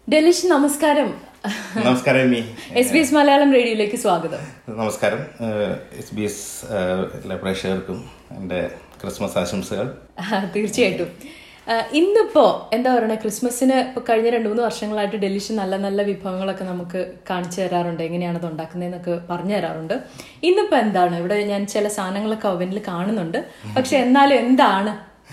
Delitzsch നമസ്കാരം നമസ്കാരം Amy S B S Malayalam റേഡിയോയിലേക്ക് സ്വാഗതം നമസ്കാരം എസ് ബി എസ് എല്ലാ പ്രേക്ഷകർക്കും എൻ്റെ ക്രിസ്മസ് ആശംസകൾ ആ, തീർച്ചയായിട്ടും ആ, ഇന്നിപ്പോ എന്താ പറയണ ക്രിസ്മസിന് ഇപ്പൊ കഴിഞ്ഞ രണ്ടു മൂന്ന് വർഷങ്ങളായിട്ട് ഡെലിഷ് നല്ല നല്ല വിഭവങ്ങളൊക്കെ നമുക്ക് കാണിച്ചു തരാറുണ്ട് എങ്ങനെയാണ് അത് ഉണ്ടാക്കുന്നതെന്നൊക്കെ പറഞ്ഞു തരാറുണ്ട് ഇന്നിപ്പോ എന്താണ് ഇവിടെ ഞാൻ ചില സാധനങ്ങളൊക്കെ ഓവനിൽ കാണുന്നുണ്ട് പക്ഷെ എന്നാലും എന്താണ്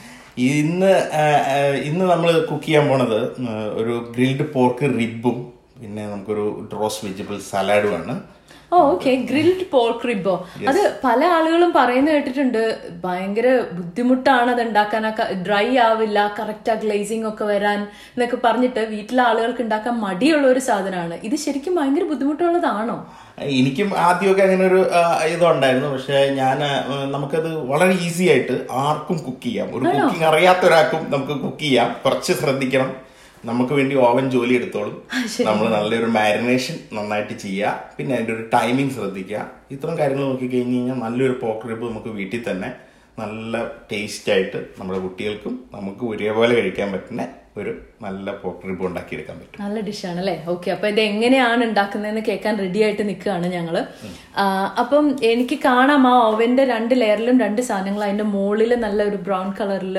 ഇന്ന് ആ, ആ, ഇന്ന് നമ്മൾ കുക്ക് ചെയ്യാൻ പോണത് ഉം, ഒരു ഗ്രിൽഡ് പോർക്ക് റിബും പിന്നെ നമുക്കൊരു റോസ് വെജിറ്റബിൾ സലാഡുമാണ് ഓ ഓക്കെ ഗ്രിൽഡ് പോർക്ക് റിബോ അത് പല ആളുകളും പറയുന്ന കേട്ടിട്ടുണ്ട് ഭയങ്കര ബുദ്ധിമുട്ടാണ് അത് ഉണ്ടാക്കാനൊക്കെ ഡ്രൈ ആവില്ല കറക്റ്റ് ആ ഗ്ലേസിംഗ് ഒക്കെ വരാൻ എന്നൊക്കെ പറഞ്ഞിട്ട് വീട്ടിലെ ആളുകൾക്ക് ഉണ്ടാക്കാൻ മടിയുള്ള ഒരു സാധനമാണ് ഇത് ശരിക്കും ഭയങ്കര ബുദ്ധിമുട്ടുള്ളതാണോ എനിക്കും ആദ്യമൊക്കെ അങ്ങനെ ഒരു ആ, ഇതുണ്ടായിരുന്നു പക്ഷെ ഞാൻ ആ, നമുക്കത് വളരെ ഈസി ആയിട്ട് ആർക്കും കുക്ക് ചെയ്യാം ഒരു കുക്കിംഗ് അറിയാത്ത ഒരാൾക്കും നമുക്ക് കുക്ക് ചെയ്യാം കുറച്ച് ശ്രദ്ധിക്കണം നമുക്ക് വേണ്ടി ഓവൻ ജോലി എടുത്തോളും നമ്മൾ നല്ലൊരു മാരിനേഷൻ നന്നായിട്ട് ചെയ്യുക പിന്നെ അതിന്റെ ഒരു ടൈമിംഗ് ശ്രദ്ധിക്കുക ഇത്തരം കാര്യങ്ങൾ നോക്കി കഴിഞ്ഞ് കഴിഞ്ഞാൽ നല്ലൊരു പോക്ക് റിബ് നമുക്ക് വീട്ടിൽ തന്നെ നല്ല ടേസ്റ്റ് ആയിട്ട് നമ്മുടെ കുട്ടികൾക്കും നമുക്ക് ഒരേപോലെ കഴിക്കാൻ പറ്റുന്ന ഒരു നല്ല പോക്ക് റിബ് ഉണ്ടാക്കിയെടുക്കാൻ പറ്റും നല്ല ഡിഷാണ് അല്ലേ ഓക്കെ അപ്പൊ ഇത് എങ്ങനെയാണ് ഉണ്ടാക്കുന്നതെന്ന് കേൾക്കാൻ റെഡി ആയിട്ട് നിൽക്കുകയാണ് ഞങ്ങള് ആ, അപ്പം എനിക്ക് കാണാം ആ ഓവന്റെ രണ്ട് ലെയറിലും രണ്ട് സാധനങ്ങൾ അതിന്റെ മുകളിൽ നല്ല ഒരു ബ്രൗൺ കളറിൽ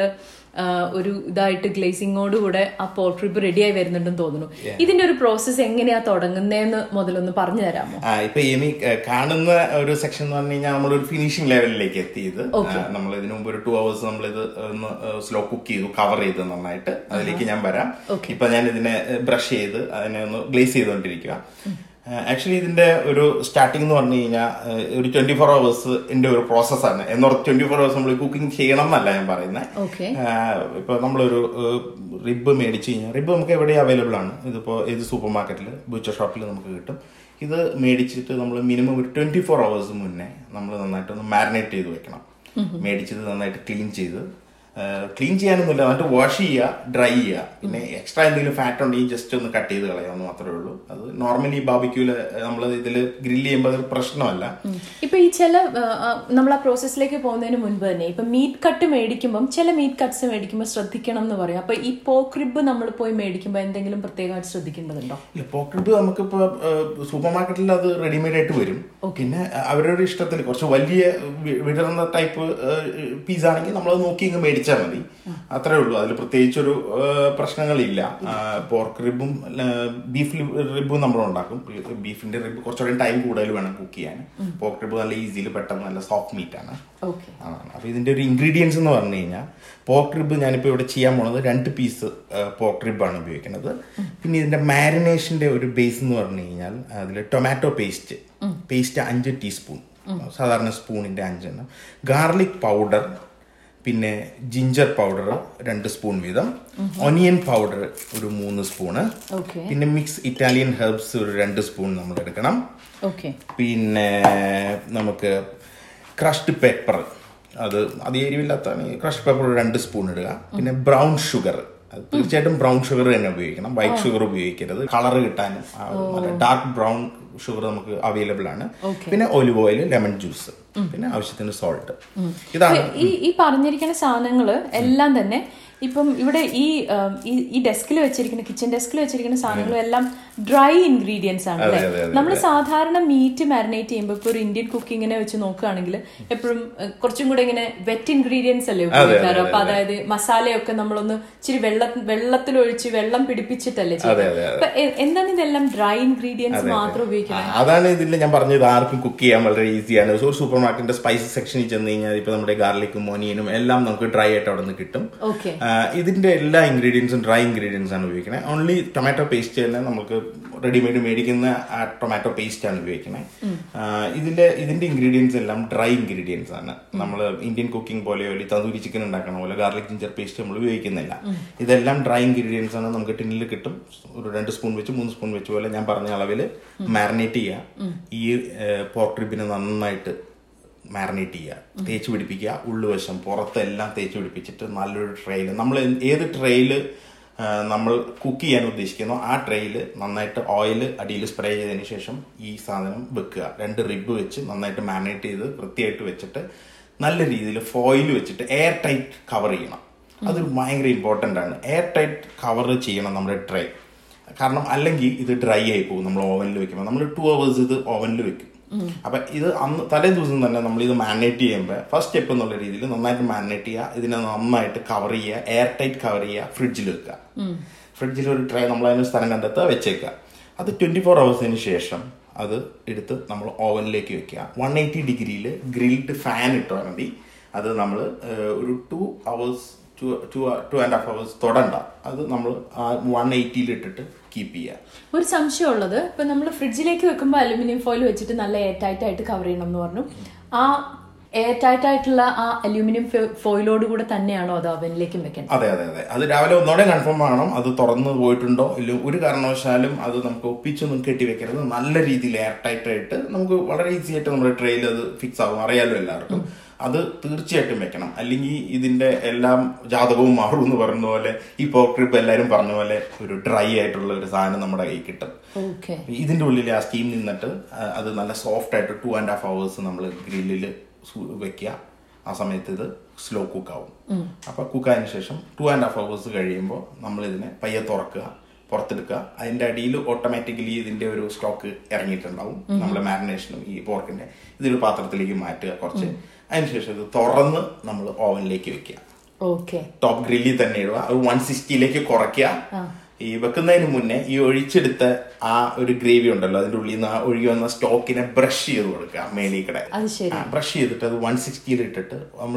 ഒരു ഇതായിട്ട് ഗ്ലേസിങ്ങോട് കൂടെ ആ പോർട്രിപ്പ് റെഡിയായി വരുന്നുണ്ടെന്ന് തോന്നുന്നു ഇതിന്റെ ഒരു പ്രോസസ്സ് എങ്ങനെയാ തുടങ്ങുന്നതെന്ന് മുതലൊന്ന് പറഞ്ഞു തരാമോ ആ ഇപ്പൊ ഇനി ഏഹ്, കാണുന്ന ഒരു സെക്ഷൻ എന്ന് പറഞ്ഞു കഴിഞ്ഞാൽ നമ്മൾ ഒരു ഫിനിഷിംഗ് ലെവലിലേക്ക് എത്തിയത് നമ്മൾ ഇതിനു മുമ്പ് ഒരു ടു അവേഴ്സ് നമ്മൾ ഇത് ഒന്ന് സ്ലോ കുക്ക് ചെയ്തു കവർ ചെയ്ത് നന്നായിട്ട് അതിലേക്ക് ഞാൻ വരാം ഇപ്പൊ ഞാൻ ഇതിനെ ബ്രഷ് ചെയ്ത് അതിനെ ഒന്ന് ഗ്ലേസ് ചെയ്തുകൊണ്ടിരിക്കുക ആക്ച്വലി ഇതിന്റെ ഒരു സ്റ്റാർട്ടിംഗ് എന്ന് പറഞ്ഞു കഴിഞ്ഞാൽ ഒരു ട്വന്റി ഫോർ അവേഴ്സ് ന്റെ ഒരു പ്രോസസ്സാണ് എന്നോർത്ത് ട്വന്റി ഫോർ അവേഴ്സ് നമ്മൾ കുക്കിംഗ് ചെയ്യണം എന്നല്ല ഞാൻ പറയുന്നത് ഓക്കെ ഇപ്പൊ നമ്മളൊരു റിബ് മേടിച്ചു കഴിഞ്ഞാൽ റിബ് നമുക്ക് എവിടെ അവൈലബിൾ ആണ് ഇതിപ്പോ ഏത് സൂപ്പർ മാർക്കറ്റിൽ ബുച്ചർ ഷോപ്പിൽ നമുക്ക് കിട്ടും ഇത് മേടിച്ചിട്ട് നമ്മൾ മിനിമം ഒരു ട്വന്റി ഫോർ അവേഴ്സ് മുന്നേ നമ്മൾ നന്നായിട്ട് ഒന്ന് മാരിനേറ്റ് ചെയ്ത് വെക്കണം മേടിച്ചത് നന്നായിട്ട് ക്ലീൻ ചെയ്ത് ക്ലീൻ ചെയ്യാനൊന്നുമില്ല നന്നായിട്ട് വാഷ് ചെയ്യുക ഡ്രൈ ചെയ്യുക പിന്നെ എക്സ്ട്രാ എന്തെങ്കിലും ഫാറ്റ് ഉണ്ടെങ്കിൽ ജസ്റ്റ് ഒന്ന് കട്ട് ചെയ്ത് കളയാമെന്ന് മാത്രമേ ഉള്ളൂ അത് നോർമലി ബാബിക്യൂല് നമ്മൾ ഇതിൽ ഗ്രില്ല് ചെയ്യുമ്പോൾ അതൊരു പ്രശ്നമല്ല ഇപ്പൊ ഈ ചില നമ്മൾ ആ പ്രോസസ്സിലേക്ക് പോകുന്നതിന് മുൻപ് തന്നെ ഇപ്പൊ മീറ്റ് കട്ട് മേടിക്കുമ്പോൾ ചില മീറ്റ് കട്ട്സ് മേടിക്കുമ്പോൾ ശ്രദ്ധിക്കണം എന്ന് പറയും അപ്പൊ ഈ പോക്ക് റിബ് നമ്മൾ പോയി മേടിക്കുമ്പോൾ എന്തെങ്കിലും പ്രത്യേകമായിട്ട് ശ്രദ്ധിക്കേണ്ടതുണ്ടോ ഇല്ല പോക്കറ്റ് നമുക്കിപ്പോ സൂപ്പർ മാർക്കറ്റിൽ അത് റെഡിമെയ്ഡ് ആയിട്ട് വരും പിന്നെ അവരുടെ ഇഷ്ടത്തിൽ കുറച്ച് വലിയ വി- വിടർന്ന ടൈപ്പ് പീസ് ആണെങ്കിൽ നമ്മൾ നോക്കി ഇങ്ങ് മേടിച്ചാൽ മതി അത്രേ ഉള്ളൂ അതിൽ പ്രത്യേകിച്ചൊരു ആ, പ്രശ്നങ്ങളില്ല പോർക്ക് റിബും ബീഫ് റിബും നമ്മൾ ഉണ്ടാക്കും ബീഫിന്റെ റിബ് കുറച്ചുകൂടി ടൈം കൂടുതൽ വേണം കുക്ക് ചെയ്യാൻ പോർക്ക് റിബ് നല്ല ഈസിയിൽ പെട്ടെന്ന് നല്ല സോഫ്റ്റ് മീറ്റ് ആണ് ഓക്കെ ആണ് അപ്പൊ ഇതിന്റെ ഒരു ഇൻഗ്രീഡിയൻസ് എന്ന് പറഞ്ഞു കഴിഞ്ഞാൽ പോർക്ക് റിബ് ഞാനിപ്പോ ഇവിടെ ചെയ്യാൻ പോണത് രണ്ട് പീസ് പോർക്ക് റിബാണ് ഉപയോഗിക്കുന്നത് പിന്നെ ഇതിന്റെ മാരിനേഷന്റെ ഒരു ബേസ് എന്ന് പറഞ്ഞു കഴിഞ്ഞാൽ അതിൽ ടൊമാറ്റോ പേസ്റ്റ് പേസ്റ്റ് അഞ്ച് ടീസ്പൂൺ സാധാരണ സ്പൂണിന്റെ അഞ്ചെണ്ണം ഗാർലിക് പൗഡർ പിന്നെ ജിഞ്ചർ പൗഡർ രണ്ട് സ്പൂൺ വീതം ഒനിയൻ പൗഡർ ഒരു മൂന്ന് സ്പൂണ് ഓക്കെ പിന്നെ മിക്സ് ഇറ്റാലിയൻ ഹെർബ്സ് ഒരു രണ്ട് സ്പൂൺ നമ്മൾ എടുക്കണം ഓക്കെ പിന്നെ നമുക്ക് ക്രഷ്ഡ് പെപ്പർ അത് അത് എരിവില്ലാത്തതാണ് ക്രഷ്ഡ് പെപ്പർ ഒരു രണ്ട് സ്പൂൺ ഇടുക പിന്നെ ബ്രൗൺ ഷുഗർ അത് തീർച്ചയായിട്ടും ബ്രൗൺ ഷുഗർ തന്നെ ഉപയോഗിക്കണം വൈറ്റ് ഷുഗർ ഉപയോഗിക്കരുത് കളർ കിട്ടാനും ഡാർക്ക് ബ്രൗൺ ഷുഗർ നമുക്ക് അവൈലബിൾ ആണ് പിന്നെ ഒലിവ് ഓയിൽ ലെമൺ ജ്യൂസ് പിന്നെ ആവശ്യത്തിന് സോൾട്ട് ഇതാണ് ഈ ഈ പറഞ്ഞിരിക്കുന്ന സാധനങ്ങള് എല്ലാം തന്നെ ഇപ്പം ഇവിടെ ഈ ഉം, ഈ- ഈ ഡെസ്കിൽ വെച്ചിരിക്കുന്ന കിച്ചൺ ഡെസ്കിൽ വെച്ചിരിക്കുന്ന സാധനങ്ങളും എല്ലാം ഡ്രൈ ഇൻഗ്രീഡിയൻസ് ആണ് അല്ലേ അതെ, അതെ, നമ്മൾ സാധാരണ മീറ്റ് മാരിനേറ്റ് ചെയ്യുമ്പോൾ ഇപ്പോൾ ഒരു ഇന്ത്യൻ കുക്കിങ്ങിനെ വെച്ച് നോക്കുകയാണെങ്കിൽ എപ്പോഴും ഏഹ്, കുറച്ചും കൂടെ ഇങ്ങനെ വെറ്റ് ഇൻഗ്രീഡിയൻസ് അല്ലേ ഉപയോഗിക്കാറ് അപ്പൊ അതായത് മസാലയൊക്കെ നമ്മളൊന്ന് ഇച്ചിരി വെള്ള വെള്ളത്തിലൊഴിച്ച് വെള്ളം പിടിപ്പിച്ചിട്ടല്ലേ ചെയ്യുന്നത് അതെ, അപ്പൊ എ- എന്താണ് ഇതെല്ലാം ഡ്രൈ ഇൻഗ്രീഡിയൻസ് മാത്രം ഉപയോഗിക്കുന്നത് ആ, അതാണ് ഇതിൽ ഞാൻ പറഞ്ഞത് ആർക്കും കുക്ക് ചെയ്യാൻ വളരെ ഈസിയാണ് ഒരു സൂപ്പർ മാർക്കറ്റിന്റെ സ്പൈസസ് സെക്ഷനിൽ ചെന്ന് കഴിഞ്ഞാൽ ഇപ്പൊ നമ്മുടെ ഗാർലിക്കും മോനിയനും എല്ലാം നമുക്ക് ഡ്രൈ ആയിട്ട് അവിടെ നിന്ന് കിട്ടും ഓക്കെ ആ, ഇതിന്റെ എല്ലാ ഇൻഗ്രീഡിയൻസും ഡ്രൈ ഇൻഗ്രീഡിയൻസ് ആണ് ഉപയോഗിക്കുന്നത് ഓൺലി ടൊമാറ്റോ പേസ്റ്റ് തന്നെ നമുക്ക് റെഡിമെയ്ഡ് മേടിക്കുന്ന ആ ടൊമാറ്റോ പേസ്റ്റ് ആണ് ഉപയോഗിക്കുന്നത് ആ, ഇതിന്റെ ഇതിന്റെ ഇൻഗ്രീഡിയൻസ് എല്ലാം ഡ്രൈ ഇൻഗ്രീഡിയൻസ് ആണ് നമ്മൾ ഇന്ത്യൻ കുക്കിംഗ് പോലെയോ അല്ലെങ്കിൽ തന്തൂരി ചിക്കൻ ഉണ്ടാക്കണ പോലെ ഗാർലിക് ജിഞ്ചർ പേസ്റ്റ് നമ്മൾ ഉപയോഗിക്കുന്നില്ല ഇതെല്ലാം ഡ്രൈ ഇൻഗ്രീഡിയൻസ് ആണ് നമുക്ക് ടിന്നിൽ കിട്ടും ഒരു രണ്ട് സ്പൂൺ വെച്ച് മൂന്ന് സ്പൂൺ വെച്ച് പോലെ ഞാൻ പറഞ്ഞ അളവിൽ മാരിനേറ്റ് ചെയ്യുക ഈ പോർക്ക് റിബിനെ നന്നായിട്ട് മാരിനേറ്റ് ചെയ്യുക തേച്ച് പിടിപ്പിക്കുക ഉള്ളുവശം പുറത്തെല്ലാം തേച്ച് പിടിപ്പിച്ചിട്ട് നല്ലൊരു ട്രെയിൽ നമ്മൾ ഏത് ട്രെയിൽ നമ്മൾ കുക്ക് ചെയ്യാൻ ഉദ്ദേശിക്കുന്നു ആ ട്രെയിൽ നന്നായിട്ട് ഓയിൽ അടിയിൽ സ്പ്രേ ചെയ്തതിന് ശേഷം ഈ സാധനം വെക്കുക രണ്ട് റിബ് വെച്ച് നന്നായിട്ട് മാരിനേറ്റ് ചെയ്ത് വൃത്തിയായിട്ട് വെച്ചിട്ട് നല്ല രീതിയിൽ ഫോയിൽ വെച്ചിട്ട് എയർ ടൈറ്റ് കവർ ചെയ്യണം അത് ഭയങ്കര ഇമ്പോർട്ടൻ്റ് ആണ് എയർ ടൈറ്റ് കവർ ചെയ്യണം നമ്മുടെ ട്രേ കാരണം അല്ലെങ്കിൽ ഇത് ഡ്രൈ ആയി പോകും നമ്മൾ ഓവനിൽ വെക്കുമ്പോൾ നമ്മൾ ടു അവേഴ്സ് ഇത് ഓവനിൽ വെക്കും അപ്പൊ ഇത് അന്ന് തലേ ദിവസം തന്നെ നമ്മൾ ഇത് മാരിനേറ്റ് ചെയ്യുമ്പോൾ ഫസ്റ്റ് സ്റ്റെപ്പ് എന്നുള്ള രീതിയിൽ നന്നായിട്ട് മാരിനേറ്റ് ചെയ്യുക ഇതിനെ നന്നായിട്ട് കവർ ചെയ്യുക എയർ ടൈറ്റ് കവർ ചെയ്യുക ഫ്രിഡ്ജിൽ വെക്കുക ഫ്രിഡ്ജിൽ ഒരു ട്രേ നമ്മൾ അതിന് സ്ഥലം കണ്ടെത്തുക വെച്ചേക്കുക അത് ട്വന്റി ഫോർ അവേഴ്സിന് ശേഷം അത് എടുത്ത് നമ്മൾ ഓവനിലേക്ക് വെക്കുക വൺ എയ്റ്റി ഡിഗ്രിയിൽ ഗ്രിൽഡ് ഫാൻ ഇട്ടാൽ മതി അത് നമ്മൾ ഒരു two hours two two two and half hours തൊടണ്ട അത് നമ്മൾ വൺ എയ്റ്റിയിൽ ഇട്ടിട്ട് കീപ്പ് ചെയ്യുക ഒരു സംശയമുള്ളത് ഇപ്പൊ നമ്മൾ ഫ്രിഡ്ജിലേക്ക് വെക്കുമ്പോൾ അലുമിനിയം ഫോയിൽ വെച്ചിട്ട് നല്ല എയർ ടൈറ്റ് ആയിട്ട് കവർ ചെയ്യണം എന്ന് പറഞ്ഞു ആ എയർ ടൈറ്റ് ആയിട്ടുള്ള ആ അലുമിനിയം ഫോയിലോട് കൂടെ തന്നെയാണോ അത് അവനിലേക്കും വെക്കേണ്ടത് അതെ അതെ അതെ അത് രാവിലെ ഒന്നോടെ കൺഫേം ആവണം അത് തുറന്നു പോയിട്ടുണ്ടോ ഇല്ല ഒരു കാരണവശാലും അത് നമുക്ക് ഒപ്പിച്ചൊന്നും കെട്ടി വെക്കരുത് നല്ല രീതിയിൽ എയർ ടൈറ്റ് ആയിട്ട് നമുക്ക് വളരെ ഈസി ആയിട്ട് നമ്മുടെ ട്രെയിൽ അത് ഫിക്സ് ആകും അറിയാലോ എല്ലാവർക്കും അത് തീർച്ചയായിട്ടും വെക്കണം അല്ലെങ്കിൽ ഇതിന്റെ എല്ലാം ജാതകവും മാറും എന്ന് പറയുന്ന പോലെ ഈ പോക്ട്രിപ്പ് എല്ലാവരും പറഞ്ഞ പോലെ ഒരു ഡ്രൈ ആയിട്ടുള്ള ഒരു സാധനം നമ്മുടെ കയ്യിൽ കിട്ടും ഓക്കെ ഇതിന്റെ ഉള്ളിൽ ആ സ്റ്റീം നിന്നിട്ട് ആ, അത് നല്ല സോഫ്റ്റ് ആയിട്ട് ടു ആൻഡ് ഹാഫ് അവേഴ്സ് നമ്മൾ ഗ്രില്ലിൽ വെക്കുക ആ സമയത്ത് ഇത് സ്ലോ കുക്ക് ആവും അപ്പൊ കുക്കായതിനു ശേഷം ടു ആൻഡ് ഹാഫ് അവേഴ്സ് കഴിയുമ്പോൾ നമ്മൾ ഇതിനെ പയ്യെ തുറക്കുക പുറത്തെടുക്കുക അതിന്റെ അടിയിൽ ഓട്ടോമാറ്റിക്കലി ഇതിന്റെ ഒരു സ്റ്റോക്ക് ഇറങ്ങിയിട്ടുണ്ടാവും നമ്മുടെ മാരിനേഷനും ഈ പോർക്കിന്റെ ഇതൊരു പാത്രത്തിലേക്ക് മാറ്റുക കുറച്ച് അതിനുശേഷം ഇത് തുറന്ന് നമ്മൾ ഓവനിലേക്ക് വെക്കുക ഓക്കെ ടോപ്പ് ഗ്രില്ലിൽ തന്നെ ഇടുക അത് വൺ സിക്സ്റ്റിയിലേക്ക് കുറയ്ക്കുക ഈ വെക്കുന്നതിന് മുന്നേ ഈ ഒഴിച്ചെടുത്ത ആ ഒരു ഗ്രേവി ഉണ്ടല്ലോ അതിന്റെ ഉള്ളിൽ നിന്ന് ആ ഒഴുകി വന്ന സ്റ്റോക്കിനെ ബ്രഷ് ചെയ്ത് കൊടുക്കുക മേലിക്കടെ അത് ശരി ബ്രഷ് ചെയ്തിട്ട് അത് വൺ സിക്സ്റ്റിയിൽ ഇട്ടിട്ട് നമ്മൾ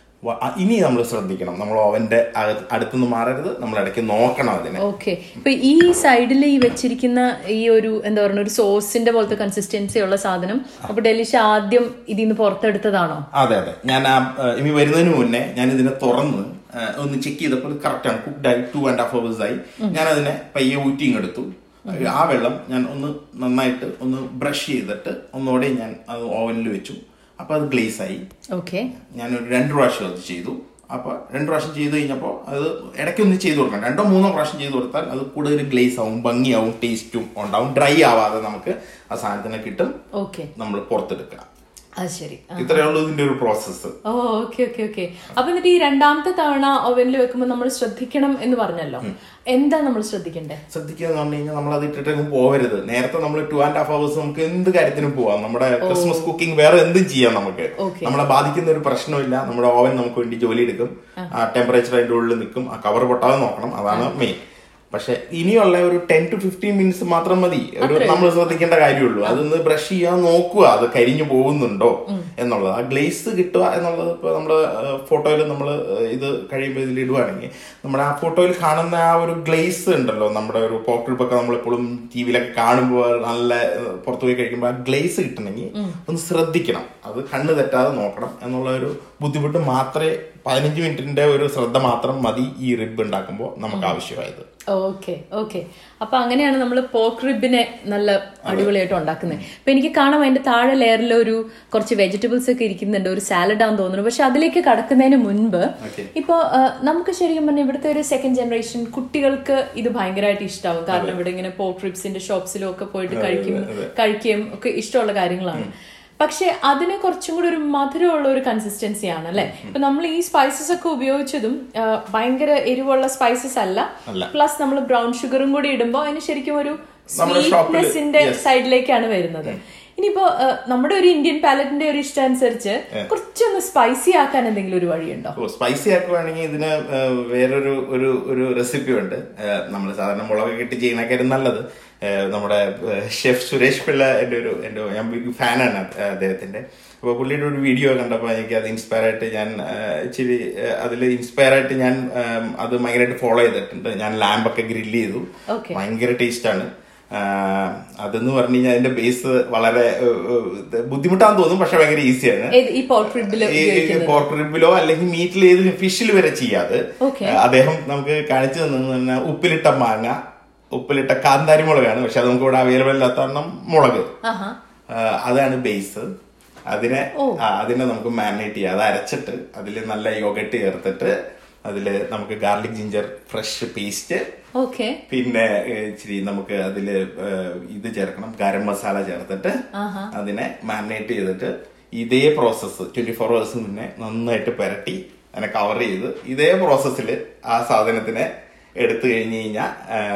ഇനി നമ്മൾ ശ്രദ്ധിക്കണം നമ്മൾ ഓവന്റെ അടുത്തുനിന്ന് മാറരുത് നമ്മൾ ഇടയ്ക്ക് നോക്കണം അതിനെ ഓക്കെ ഇപ്പൊ ഈ സൈഡിൽ ഈ വെച്ചിരിക്കുന്ന ഈ ഒരു എന്താ പറയുക ഒരു സോസിന്റെ പോലത്തെ കൺസിസ്റ്റൻസി ഉള്ള സാധനം അപ്പൊ ഡെലിഷ ആദ്യം ഇതിൽ നിന്ന് പുറത്തെടുത്തതാണോ അതെ അതെ ഞാൻ ആ ആ, ഇനി വരുന്നതിന് മുന്നേ ഞാൻ ഇതിനെ തുറന്ന് ആ, ഒന്ന് ചെക്ക് ചെയ്തപ്പോൾ കറക്റ്റ് ആണ് കുക്ക്ഡ് ആയി ടു ആൻഡ് ഹാഫ് അവേഴ്സ് ആയി ഞാൻ അതിനെ പയ്യെ ഊറ്റിങ് എടുത്തു ആ വെള്ളം ഞാൻ ഒന്ന് നന്നായിട്ട് ഒന്ന് ബ്രഷ് ചെയ്തിട്ട് ഒന്നുകൂടെ ഞാൻ അത് ഓവനിൽ വെച്ചു അപ്പൊ അത് ഗ്ലേസ് ആയി ഓക്കെ ഞാൻ ഒരു രണ്ട് പ്രാവശ്യം അത് ചെയ്തു അപ്പൊ രണ്ട് പ്രാവശ്യം ചെയ്ത് കഴിഞ്ഞപ്പോൾ അത് ഇടയ്ക്കൊന്ന് ചെയ്ത് കൊടുക്കണം രണ്ടോ മൂന്നോ പ്രാവശ്യം ചെയ്ത് കൊടുത്താൽ അത് കൂടുതൽ ഗ്ലേസ് ആവും ഭംഗിയാവും ടേസ്റ്റും ഉണ്ടാവും ഡ്രൈ ആവാതെ നമുക്ക് ആ സാധനത്തിനെ കിട്ടും ഓക്കെ നമ്മൾ പുറത്തെടുക്കുക അത് ശരി ഇത്രയേ ഉള്ളൂ ഇതിന്റെ ഒരു process oh okay okay okay അപ്പൊ എന്നിട്ട് ഈ രണ്ടാമത്തെ തവണ ഓവനിൽ വെക്കുമ്പോൾ നമ്മൾ ശ്രദ്ധിക്കണം എന്ന് പറഞ്ഞല്ലോ എന്താ നമ്മൾ ശ്രദ്ധിക്കണ്ടേ ശ്രദ്ധിക്കുക എന്ന് പറഞ്ഞു കഴിഞ്ഞാൽ നമ്മൾ അത് ഇട്ടിട്ട് അങ്ങ് പോകരുത് നേരത്തെ നമ്മൾ ടു ആൻഡ് ഹാഫ് അവേഴ്സ് നമുക്ക് എന്ത് കാര്യത്തിനും പോവാം നമ്മുടെ ക്രിസ്മസ് കുക്കിംഗ് വേറെ എന്തും ചെയ്യാം നമുക്ക് Okay. നമ്മളെ ബാധിക്കുന്ന ഒരു പ്രശ്നമില്ല നമ്മുടെ ഓവൻ നമുക്ക് വേണ്ടി ജോലി എടുക്കും ആ ടെമ്പറേച്ചർ അതിന്റെ ഉള്ളിൽ നിൽക്കും ആ കവർ പൊട്ടാതെ നോക്കണം അതാണ് മെയിൻ പക്ഷെ ഇനിയുള്ള ഒരു ടെൻ ടു ഫിഫ്റ്റീൻ മിനിറ്റ്സ് മാത്രം മതി ഒരു നമ്മൾ ശ്രദ്ധിക്കേണ്ട കാര്യമുള്ളൂ അതൊന്ന് ബ്രഷ് ചെയ്യാൻ നോക്കുക അത് കരിഞ്ഞു പോകുന്നുണ്ടോ എന്നുള്ളത് ആ ഗ്ലേസ് കിട്ടുക എന്നുള്ളത് ഇപ്പൊ നമ്മുടെ ഫോട്ടോയിൽ നമ്മൾ ഇത് കഴിയുമ്പോൾ ഇതിൽ ഇടുവാണെങ്കിൽ നമ്മുടെ ആ ഫോട്ടോയിൽ കാണുന്ന ആ ഒരു ഗ്ലേസ് ഉണ്ടല്ലോ നമ്മുടെ ഒരു പോക്ട്രിപ്പൊക്കെ നമ്മളെപ്പോഴും ടി വിയിലൊക്കെ കാണുമ്പോൾ നല്ല ഏഹ്, പുറത്തു പോയി കഴിക്കുമ്പോൾ ആ ഗ്ലേസ് കിട്ടണമെങ്കിൽ ഒന്ന് ശ്രദ്ധിക്കണം അത് കണ്ണ് തെറ്റാതെ നോക്കണം എന്നുള്ള ഒരു ബുദ്ധിമുട്ട് മാത്രമേ പതിനഞ്ച് മിനിറ്റിന്റെ ഒരു ശ്രദ്ധ മാത്രം മതി ഈ റിബ് ഉണ്ടാക്കുമ്പോൾ നമുക്ക് ആവശ്യമായത് ഓക്കെ ഓക്കെ അപ്പൊ അങ്ങനെയാണ് നമ്മൾ പോക്ക് റിബിനെ നല്ല അടിപൊളിയായിട്ട് ഉണ്ടാക്കുന്നത് ഇപ്പൊ എനിക്ക് കാണാം അതിന്റെ താഴെ ലെയറിൽ ഒരു കുറച്ച് വെജിറ്റബിൾസ് ഒക്കെ ഇരിക്കുന്നുണ്ട് ഒരു സാലഡ് ആണെന്ന് തോന്നുന്നു പക്ഷെ അതിലേക്ക് കടക്കുന്നതിന് മുൻപ് Okay. ഇപ്പൊ ആ, നമുക്ക് ശരിക്കും പറഞ്ഞാൽ ഇവിടുത്തെ ഒരു സെക്കൻഡ് ജനറേഷൻ കുട്ടികൾക്ക് ഇത് ഭയങ്കരമായിട്ട് ഇഷ്ടാവും കാരണം ഇവിടെ ഇങ്ങനെ പോക്ക് റിബ്സിന്റെ ഷോപ്സിലും ഒക്കെ പോയിട്ട് കഴിക്കും കഴിക്കുകയും ഒക്കെ ഇഷ്ടമുള്ള കാര്യങ്ങളാണ് പക്ഷെ അതിന് കുറച്ചും കൂടി ഒരു മധുരമുള്ള ഒരു കൺസിസ്റ്റൻസി ആണ് അല്ലെ ഇപ്പൊ നമ്മൾ ഈ സ്പൈസസ് ഒക്കെ ഉപയോഗിച്ചതും ആ, ഭയങ്കര എരിവുള്ള സ്പൈസസ് അല്ല അല്ല. പ്ലസ് നമ്മൾ ബ്രൗൺ ഷുഗറും കൂടി ഇടുമ്പോൾ അതിന് ശരിക്കും ഒരു നമ്മുടെ ഷോപ്പില്, സ്വീറ്റ്നെസിന്റെ yes. സൈഡിലേക്കാണ് വരുന്നത് ഇനിയിപ്പോ ആ, നമ്മുടെ ഒരു ഇന്ത്യൻ പാലറ്റിന്റെ ഒരു ഇഷ്ടം അനുസരിച്ച് കുറച്ചൊന്ന് സ്പൈസി ആക്കാൻ എന്തെങ്കിലും ഒരു വഴിയുണ്ടോ ഓ സ്പൈസി ആക്കുവാണെങ്കിൽ ഇതിന് ഏഹ്, വേറൊരു ഒരു ഒരു റെസിപ്പി ഉണ്ട് നമ്മൾ സാധാരണ മുളക് കെട്ടി ചെയ്യുന്നതിനേക്കാളും നല്ലത് ഏഹ്, നമ്മുടെ ഷെഫ് സുരേഷ് പിള്ള എൻ്റെ ഒരു എൻ്റെ ഞാൻ ബിഗ് ഫാനാണ് അദ്ദേഹത്തിന്റെ അപ്പോൾ പുള്ളിയുടെ ഒരു വീഡിയോ കണ്ടപ്പോൾ എനിക്ക് അത് ഇൻസ്പയർ ആയിട്ട് ഞാൻ ഏഹ്, ഇച്ചിരി അതിൽ ഇൻസ്പയർ ആയിട്ട് ഞാൻ ഏഹ്, അത് ഭയങ്കരമായിട്ട് ഫോളോ ചെയ്തിട്ടുണ്ട് ഞാൻ ലാമ്പൊക്കെ ഗ്രില്ല് ചെയ്തു Okay. ഭയങ്കര ടേസ്റ്റാണ് ആഹ് അതെന്ന് പറഞ്ഞു കഴിഞ്ഞാൽ അതിന്റെ ബേസ് വളരെ ഏഹ്, ഏഹ്, ബുദ്ധിമുട്ടാന്ന് തോന്നും പക്ഷെ ഭയങ്കര ഈസിയാണ് ഏത് ഈ പോർക്ക് റിബില് ഉപയോഗിക്കുന്നത് പോർക്ക് റിബിലോ അല്ലെങ്കിൽ മീറ്റിൽ ഏത് ഫിഷിൽ വരെ ചെയ്യാതെ Okay. ഏഹ് അദ്ദേഹം നമുക്ക് കാണിച്ചു തന്നു തന്നെ ഉപ്പിലിട്ട മാങ്ങ ഉപ്പിലിട്ട കാന്താരി മുളകാണ് പക്ഷെ അത് നമുക്ക് ഇവിടെ അവൈലബിൾ അല്ലാത്ത കാരണം മുളക് ആഹാ ആഹ് അതാണ് ബേസ് അതിനെ ആ, അതിനെ നമുക്ക് മാരിനേറ്റ് ചെയ്യാം അത് അരച്ചിട്ട് അതിൽ നല്ല യോഗട്ട് ചേർത്തിട്ട് അതിൽ നമുക്ക് garlic ginger fresh paste okay പിന്നെ ഏഹ്, ഇച്ചിരി നമുക്ക് അതില് ഏഹ്, ഇത് ചേർക്കണം ഗരം മസാല ചേർത്തിട്ട് അതിനെ മാരിനേറ്റ് ചെയ്തിട്ട് ഇതേ പ്രോസസ്സ് ട്വന്റി ഫോർ അവേഴ്സ് മുന്നേ നന്നായിട്ട് പുരട്ടി അതിനെ കവർ ചെയ്ത് ഇതേ പ്രോസസ്സിൽ ആ സാധനത്തിനെ എടുത്തു കഴിഞ്ഞു കഴിഞ്ഞാൽ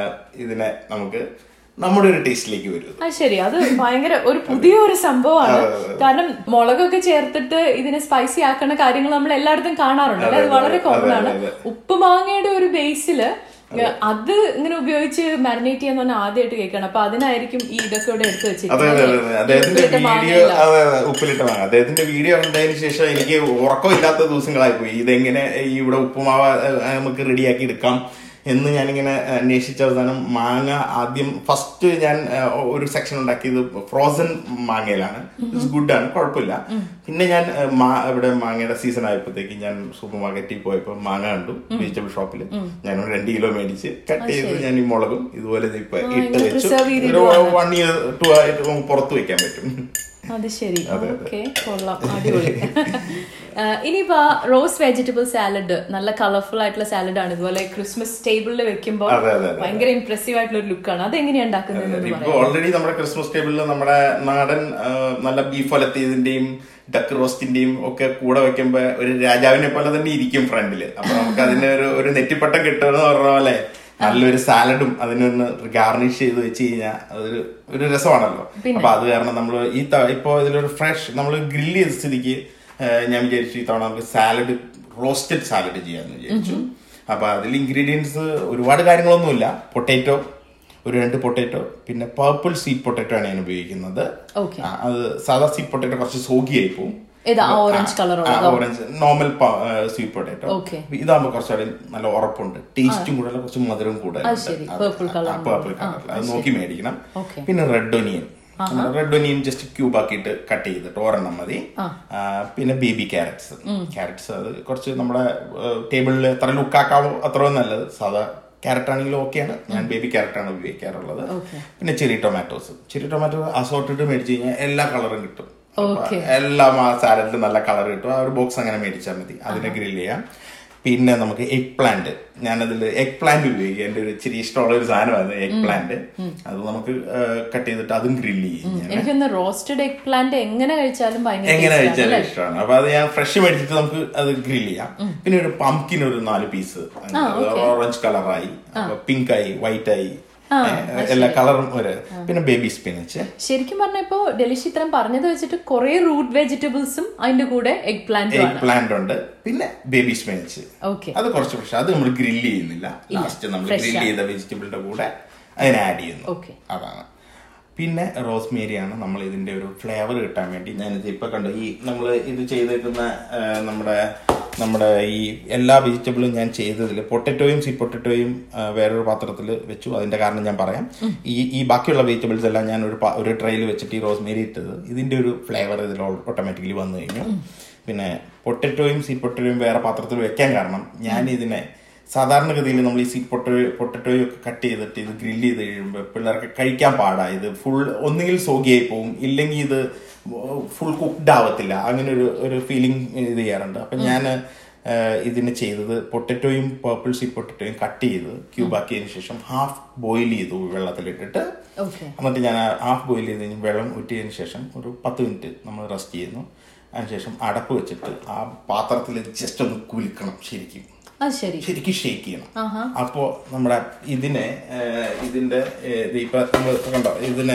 ഇതിനെ നമുക്ക് നമ്മുടെ ഒരു ടേസ്റ്റിലേക്ക് വരും ആ ശരി അത് ഭയങ്കര ഒരു പുതിയൊരു സംഭവമാണ് കാരണം മുളകൊക്കെ ചേർത്തിട്ട് ഇതിനെ സ്പൈസി ആക്കുന്ന കാര്യങ്ങൾ നമ്മൾ എല്ലായിടത്തും കാണാറുണ്ട് അല്ലെ അത് വളരെ കോമൺ ആണ് ഉപ്പ് മാങ്ങയുടെ ഒരു ബേസില് അത് ഇങ്ങനെ ഉപയോഗിച്ച് മാരിനേറ്റ് ചെയ്യാന്ന് പറഞ്ഞാൽ ആദ്യമായിട്ട് കേൾക്കണം അപ്പൊ അതിനായിരിക്കും ഈ ഇതൊക്കെ ഇവിടെ എടുത്തു അതെ അതെ അതെ അതെ. അദ്ദേഹത്തിന്റെ വെച്ചിരിക്കുന്നത് വീഡിയോ അതെ അതെ ഉപ്പിലിട്ട മാങ്ങ അദ്ദേഹത്തിന്റെ വീഡിയോ കണ്ടതിന് ശേഷം എനിക്ക് ഉറക്കമില്ലാത്ത ദിവസങ്ങളായി പോയി ഇതെങ്ങനെ ഈ ഇവിടെ ഉപ്പുമാവ് ഏഹ്, നമുക്ക് റെഡിയാക്കി എടുക്കാം എന്ന് ഞാനിങ്ങനെ അന്വേഷിച്ച അവസാനം മാങ്ങ ആദ്യം ഫസ്റ്റ് ഞാൻ ഏഹ്, ഒരു സെക്ഷൻ ഉണ്ടാക്കിയത് ഫ്രോസൺ മാങ്ങയിലാണ് ഗുഡ് ആണ് കുഴപ്പമില്ല പിന്നെ ഞാൻ ഏഹ്, മാ- ഇവിടെ മാങ്ങയുടെ സീസൺ ആയപ്പോഴത്തേക്ക് ഞാൻ സൂപ്പർ മാർക്കറ്റിൽ പോയപ്പോൾ മാങ്ങ കണ്ടു വെജിറ്റബിൾ ഷോപ്പിൽ ഞാൻ ഒരു രണ്ട് കിലോ മേടിച്ച് കട്ട് ചെയ്ത് ഞാൻ ഈ മുളകും ഇതുപോലെ ഇത് ഇപ്പൊ ഇട്ട് ഇങ്ങനെ വെച്ചു preserve ചെയ്ത് ഒരു വൺ ഇയർ ടു ആയിട്ട് നമുക്ക് പുറത്ത് വെക്കാൻ പറ്റും അത് ശരി ഓക്കെ കൊള്ളാം അടിപൊളി ആ, ഇനിയിപ്പോ റോസ് വെജിറ്റബിൾ സാലഡ് നല്ല കളർഫുൾ ആയിട്ടുള്ള സാലഡ് ആണ് ഇതുപോലെ ക്രിസ്മസ് ടേബിളിൽ വെക്കുമ്പോൾ അതെ, അതെ, അതെ. ഭയങ്കര ഇംപ്രസീവ് ആയിട്ടുള്ള ഒരു ലുക്കാണ് അത് എങ്ങനെയാ ഉണ്ടാക്കുന്നത് ഇപ്പൊ ഓൾറെഡി നമ്മുടെ ക്രിസ്മസ് ടേബിളിൽ നമ്മുടെ നാടൻ ആ, നല്ല ബീഫ് ഒലത്തിയതിന്റെയും ഡക്ക് റോസ്റ്റിന്റെയും ഒക്കെ കൂടെ വെക്കുമ്പോ ഒരു രാജാവിനെ പോലെ തന്നെ ഇരിക്കും ഫ്രണ്ടില് അപ്പൊ നമുക്ക് അതിന് ഒരു ഒരു നെറ്റിപ്പട്ടം കിട്ടുമെന്ന് പറഞ്ഞ പോലെ നല്ലൊരു സാലഡും അതിനൊന്ന് ഗാർണിഷ് ചെയ്ത് വെച്ച് കഴിഞ്ഞാൽ അതൊരു ഒരു രസമാണല്ലോ അപ്പൊ അത് കാരണം നമ്മൾ ഈ ത- ഇപ്പൊ ഇതിലൊരു ഫ്രഷ് നമ്മൾ ഗ്രില്ല് ചെയ്ത സ്ഥിതിക്ക് ആ, ഞാൻ വിചാരിച്ചു ഈ തവണ നമുക്ക് സാലഡ് റോസ്റ്റഡ് സാലഡ് ചെയ്യാന്ന് വിചാരിച്ചു അപ്പൊ അതിൽ ഇൻഗ്രീഡിയൻസ് ഒരുപാട് കാര്യങ്ങളൊന്നുമില്ല പൊട്ടേറ്റോ ഒരു രണ്ട് പൊട്ടേറ്റോ പിന്നെ പർപ്പിൾ സ്വീറ്റ് പൊട്ടേറ്റോ ആണ് ഞാൻ ഉപയോഗിക്കുന്നത് Okay. ആ, അത് സാധാ സ്വീറ്റ് പൊട്ടേറ്റോ കുറച്ച് സോഗിയായി പോകും ഏതാ orange colour orange normal sweet potato Okay. ഇതാകുമ്പോൾ കുറച്ചുകൂടി നല്ല ഉറപ്പുണ്ട് ടേസ്റ്റും കൂടുതൽ കുറച്ച് മധുരം കൂടുതൽ അത് ശരി. Purple colour പേർപ്പിൾ കളർ അത് നോക്കി മേടിക്കണം Okay. പിന്നെ red onion red onion just cube ആക്കിയിട്ട് കട്ട് ചെയ്തിട്ട് ഒരെണ്ണം മതി ആ, പിന്നെ ബേബി ക്യാരറ്റ്സ് ക്യാരറ്റ്സ് അത് കുറച്ച് നമ്മുടെ ടേബിളിൽ എത്ര ലുക്കാക്കാവോ അത്രയും നല്ലത് സാധാ ക്യാരറ്റ് ആണെങ്കിലും ഓക്കെയാണ് ഞാൻ ബേബി ക്യാരറ്റ് ആണ് ഉപയോഗിക്കാറുള്ളത് പിന്നെ ചെറി ടൊമാറ്റോസ് ചെറി ടൊമാറ്റോ അസോർട്ടിട്ട് മേടിച്ചു കഴിഞ്ഞാൽ എല്ലാ കളറും കിട്ടും അപ്പൊ എല്ലാം ആ സാലഡിൽ നല്ല കളർ കിട്ടും ആ ഒരു ബോക്സ് അങ്ങനെ മേടിച്ചാൽ മതി അതിനെ ഗ്രില്ല് ചെയ്യാം പിന്നെ നമുക്ക് എഗ് പ്ലാന്റ് ഞാനതിൽ എഗ് പ്ലാന്റ് ഉപയോഗിക്കും എൻ്റെ ഒരു ഇച്ചിരി ഇഷ്ടമുള്ള ഒരു സാധനമാണ് എഗ് പ്ലാന്റ് അത് നമുക്ക് കട്ട് ചെയ്തിട്ട് അതും ഗ്രില്ല് ചെയ്യും ഞാൻ. എനിക്കൊന്ന് റോസ്റ്റഡ് എഗ് പ്ലാന്റ് എങ്ങനെ കഴിച്ചാലും ഭയങ്കര എങ്ങനെ taste ആണ്, കഴിച്ചാലും അല്ലേ? ഇഷ്ടമാണ് അപ്പൊ അത് ഞാൻ ഫ്രഷ് മേടിച്ചിട്ട് നമുക്ക് അത് ഗ്രില്ല് ചെയ്യാം പിന്നെ ഒരു പംകിൻ ഒരു നാല് പീസ് ഓറഞ്ച് കളറായി അപ്പൊ പിങ്ക് ആയി വൈറ്റ് ആയി ഏ, എല്ലാ കളറും ഒരു പിന്നെ ബേബി സ്പിനച്ച് ശരിക്കും പറഞ്ഞപ്പോ ഡെലിഷ് ഇത്രയും പറഞ്ഞത് വെച്ചിട്ട് കുറെ റൂട്ട് വെജിറ്റബിൾസും അതിന്റെ കൂടെ എഗ് പ്ലാന്റും ആണ് എഗ് പ്ലാന്റ് ഉണ്ട് പിന്നെ ബേബി സ്പിനച്ച് ഓക്കെ അത് കുറച്ച് പക്ഷെ അത് നമ്മൾ ഗ്രില്ല് ചെയ്യുന്നില്ല ലാസ്റ്റ് നമ്മൾ ഗ്രില്ല് ചെയ്ത വെജിറ്റബിളിന്റെ കൂടെ അതിനെ ആഡ് ചെയ്യുന്നു Okay. അതാണ് പിന്നെ റോസ്മേരി ആണ് നമ്മൾ ഇതിന്റെ ഒരു ഫ്ലേവർ കിട്ടാൻ വേണ്ടി ഞാനിത് ഇപ്പൊ കണ്ടു ഈ നമ്മൾ ഇത് ചെയ്തേക്കുന്ന ആ, നമ്മുടെ നമ്മുടെ ഈ എല്ലാ വെജിറ്റബിളും ഞാൻ ചെയ്തതിൽ പൊട്ടറ്റോയും സീ പൊട്ടറ്റോയും ആ, വേറൊരു പാത്രത്തിൽ വെച്ചു അതിന്റെ കാരണം ഞാൻ പറയാം ഈ ഈ ബാക്കിയുള്ള വെജിറ്റബിൾസ് എല്ലാം ഞാൻ ഒരു പാ- ഒരു ട്രെയിൽ വെച്ചിട്ട് ഈ റോസ്മേരി ഇട്ടത് ഇതിന്റെ ഒരു ഫ്ലേവർ ഇതിൽ ഓട്ടോമാറ്റിക്കലി വന്നു കഴിഞ്ഞു പിന്നെ പൊട്ടറ്റോയും സീ പൊട്ടറ്റോയും വേറെ പാത്രത്തിൽ വെക്കാൻ കാരണം ഞാൻ ഇതിനെ സാധാരണഗതിയിൽ നമ്മൾ ഈ സീറ്റ് പൊട്ട പൊട്ടറ്റോയും ഒക്കെ കട്ട് ചെയ്തിട്ട് ഇത് ഗ്രില്ല് ചെയ്ത് കഴിയുമ്പോൾ പിള്ളേർക്ക് കഴിക്കാൻ പാടാ ഇത് ഫുൾ ഒന്നുകിൽ സോഗിയായി പോകും ഇല്ലെങ്കിൽ ഇത് ഫുൾ കുക്ക്ഡ് ആവത്തില്ല അങ്ങനെ ഒരു ഒരു ഫീലിംഗ് ഇത് ചെയ്യാറുണ്ട് അപ്പം ഞാൻ ഇതിന് ചെയ്തത് പൊട്ടറ്റോയും പേർപ്പിൾ സീറ്റ് പൊട്ടറ്റോയും കട്ട് ചെയ്ത് ക്യൂബാക്കിയതിന് ശേഷം ഹാഫ് ബോയിൽ ചെയ്തു വെള്ളത്തിലിട്ടിട്ട് ഓക്കെ എന്നിട്ട് ഞാൻ ഹാഫ് ബോയിൽ ചെയ്ത് കഴിഞ്ഞ് വെള്ളം ഊറ്റിയതിന് ശേഷം ഒരു പത്ത് മിനിറ്റ് നമ്മൾ റെസ്റ്റ് ചെയ്യുന്നു അതിനുശേഷം അടപ്പ് വെച്ചിട്ട് ആ പാത്രത്തിൽ ജസ്റ്റ് ഒന്ന് കുലുക്കണം ശരിക്കും അത് ശരി ശരിക്കും ഷേക്ക് ചെയ്യണം ആഹാ. അപ്പോ നമ്മുടെ ഇതിനെ ഏഹ്, ഇതിന്റെ ഏഹ്, ഇത് ഇപ്പൊ നമ്മൾ കണ്ടോ ഇതിനെ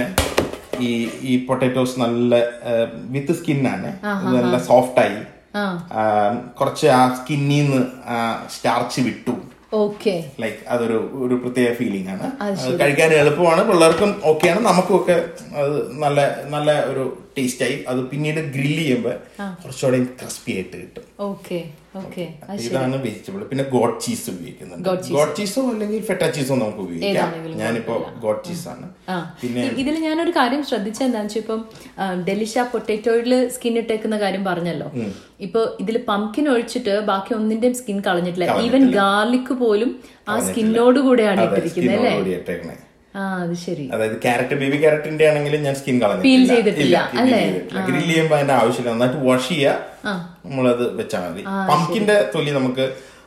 ഈ ഈ പൊട്ടാറ്റോസ് നല്ല വിത്ത് സ്കിന്നാണ് നല്ല സോഫ്റ്റ് ആയി ആ ആ, കുറച്ച് ആ സ്കിന്നിന്ന് സ്റ്റാർച്ച് വിട്ടു ഓക്കെ ലൈക്ക് അതൊരു ഒരു പ്രത്യേക ഫീലിംഗ് ആണ് അത് കഴിക്കാൻ എളുപ്പമാണ് പിള്ളേർക്കും ഓക്കെയാണ് നമുക്കും ഒക്കെ അത് നല്ല നല്ല ഒരു ടേസ്റ്റ് ആയി അത് പിന്നീട് ഗ്രില്ല് ചെയ്യുമ്പോൾ കുറച്ചുകൂടെ ക്രിസ്പി ആയിട്ട് കിട്ടും ഓക്കെ ഓക്കെ ഇതാണ് വെജിറ്റബിൾ പിന്നെ ഗോഡ് ചീസ് ഉപയോഗിക്കുന്നുണ്ട് Goat cheese. ഗോഡ് ചീസോ അല്ലെങ്കിൽ ഫെറ്റ ചീസോ നമുക്ക് ഉപയോഗിക്കാം ഏതാണെങ്കിലും ഞാനിപ്പോ ഗോഡ് ചീസ് ആണ് ആ പിന്നെ ഇതിൽ ഞാനൊരു കാര്യം ശ്രദ്ധിച്ച എന്താണെന്ന് വെച്ചാൽ ഇപ്പം ആ, ഡെലിഷ പൊട്ടറ്റോയില് സ്കിൻ ഇട്ടേക്കുന്ന കാര്യം പറഞ്ഞല്ലോ ഇപ്പൊ ഇതിൽ പംകിൻ ഒഴിച്ചിട്ട് ബാക്കി ഒന്നിന്റെയും സ്കിൻ കളഞ്ഞിട്ടില്ല ഈവൻ ഗാർലിക് പോലും ആ സ്കിന്നോട് കൂടെയാണ് അതെ ഇട്ടിരിക്കുന്നത് അല്ലേ സ്കിന്നോട് ഇട്ടേക്കണേ ആ അത് ശരി അതായത് ക്യാരറ്റ് ബേബി ക്യാരറ്റിന്റെ ആണെങ്കിലും ഞാൻ സ്കിൻ Peel കളഞ്ഞിട്ടില്ല ചെയ്തിട്ടില്ല, അല്ലേ? ഗ്രില്ല് ചെയ്യുമ്പോൾ അതിന്റെ ആവശ്യമില്ല നന്നായിട്ട് വാഷ് ചെയ്യുക നമ്മളത് വെച്ചാൽ മതി പംകിന്റെ തൊലി നമുക്ക്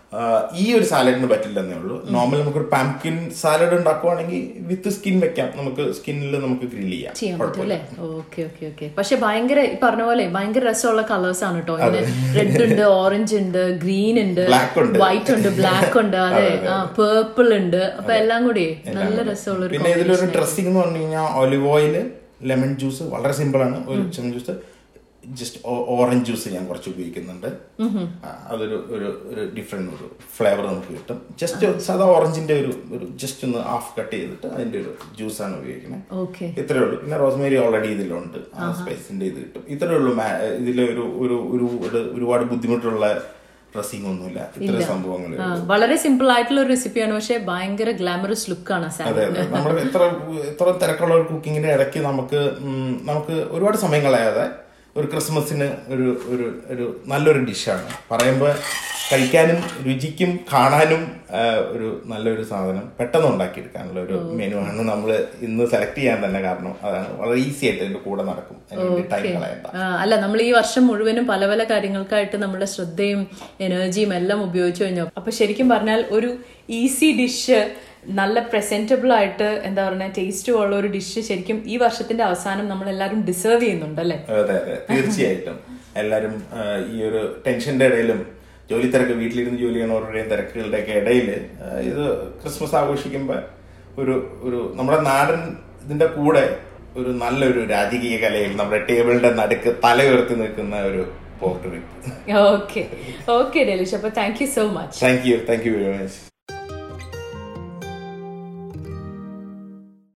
ആ, ഈ ഒരു സാലഡിന് പറ്റില്ലെന്നേ ഉള്ളൂ നോർമൽ നമുക്കൊരു പാംകിൻ സാലഡ് ഉണ്ടാക്കുവാണെങ്കിൽ വിത്ത് സ്കിൻ വെക്കാം നമുക്ക് സ്കിന്നിൽ നമുക്ക് ഗ്രിൽ ചെയ്യാം ചെയ്യാൻ പറ്റും അല്ലേ ഓക്കെ ഓക്കെ ഓക്കെ പക്ഷെ ഭയങ്കര ഈ പറഞ്ഞ പോലെ ഭയങ്കര രസമുള്ള കളേഴ്സ് ആണ് കേട്ടോ റെഡ് ഉണ്ട് ഓറഞ്ച് ഉണ്ട് ഗ്രീൻ ഉണ്ട് Black ഉണ്ട്. വൈറ്റ് ഉണ്ട് ബ്ലാക്ക് ഉണ്ട് അതെ ആ പേർപ്പിൾ ഉണ്ട് അപ്പൊ എല്ലാം കൂടി നല്ല രസമുള്ള ഒരു പിന്നെ ഇതിലൊരു ഡ്രസ്സിംഗ് എന്ന് പറഞ്ഞു കഴിഞ്ഞാൽ ഒലിവ് ഓയിൽ ലെമൺ ജ്യൂസ് വളരെ സിമ്പിൾ ആണ് ഒരു lemon juice just orange juice ഞാൻ കുറച്ച് ഉപയോഗിക്കുന്നുണ്ട് ആ, അതൊരു ഒരു ഒരു ഡിഫറെന്റ് ഒരു ഫ്ലേവർ നമുക്ക് കിട്ടും ജസ്റ്റ് സാധാ ഓറഞ്ചിന്റെ ഒരു ഒരു ജസ്റ്റ് ഒന്ന് ഹാഫ് കട്ട് ചെയ്തിട്ട് അതിന്റെ ഒരു ജ്യൂസാണ് ഉപയോഗിക്കുന്നത് ഓക്കെ ഇത്രേ ഉള്ളൂ പിന്നെ റോസ്മേരി ഓൾറെഡി ഇതിലുണ്ട് ആ സ്പൈസിന്റെ ഇത് കിട്ടും ഇത്രേ ഉള്ളൂ മാ- ഇതിലെ ഒരു ഒരു ഒരു ഒരു- ഒരുപാട് ബുദ്ധിമുട്ടുള്ള ഡ്രസ്സിംഗ് ഒന്നുമില്ല ഇത്ര സംഭവങ്ങൾ വളരെ സിമ്പിൾ ആയിട്ടുള്ള ഒരു റെസിപ്പിയാണ് പക്ഷെ ഭയങ്കര ഗ്ലാമറസ് ലുക്കാണ് ആ അതെ സാലഡ് അതെ നമ്മൾ എത്ര എത്ര തിരക്കുള്ള ഒരു കുക്കിങ്ങിന്റെ ഇടയ്ക്ക് നമുക്ക് ഉം, നമുക്ക് ഒരുപാട് സമയം കളയാതെ ഒരു ക്രിസ്മസിന് ഒരു ഒരു ഒരു നല്ലൊരു ഡിഷാണ് പറയുമ്പോൾ കഴിക്കാനും രുചിക്കും കാണാനും ആ, ഒരു നല്ലൊരു സാധനം പെട്ടെന്ന് ഉണ്ടാക്കിയെടുക്കാനുള്ള ഒരു മെനു ആണ് നമ്മൾ ഇന്ന് സെലക്ട് ചെയ്യാൻ തന്നെ കാരണം അതാണ് വളരെ ഈസി ആയിട്ട് ഇതിന്റെ കൂടെ നടക്കും അതിന് ടൈം കളയണ്ട ആ, അല്ല നമ്മൾ ഈ വർഷം മുഴുവനും പല പല കാര്യങ്ങൾക്കായിട്ട് നമ്മുടെ ശ്രദ്ധയും എനർജിയും എല്ലാം ഉപയോഗിച്ചു കഴിഞ്ഞു അപ്പൊ ശരിക്കും പറഞ്ഞാൽ ഒരു ഈസി ഡിഷ് നല്ല പ്രസന്റബിൾ ആയിട്ട് എന്താ പറയുക ടേസ്റ്റും ഉള്ള ഒരു ഡിഷ് ശരിക്കും ഈ വർഷത്തിന്റെ അവസാനം നമ്മൾ എല്ലാവരും ഡിസേർവ് ചെയ്യുന്നുണ്ട് അല്ലേ അതെ അതെ തീർച്ചയായിട്ടും എല്ലാവരും ആ, ഈ ഒരു ടെൻഷന്റെ ഇടയിലും ജോലി തിരക്ക് വീട്ടിലിരുന്ന് ജോലി ചെയ്യണവരുടെയും തിരക്കുകളുടെ ഒക്കെ ഇടയിൽ ഇത് ക്രിസ്മസ് ആഘോഷിക്കുമ്പോൾ ഒരു ഒരു നമ്മുടെ നാടൻ ഇതിന്റെ കൂടെ ഒരു നല്ലൊരു രാജകീയ കലയിൽ നമ്മുടെ ടേബിളിന്റെ നടുക്ക് തല ഉയർത്തി നിൽക്കുന്ന ഒരു പോർട്ട് ഓക്കെ ഓക്കെ ഡെലിഷ് അപ്പൊ thank you so much thank you thank you very much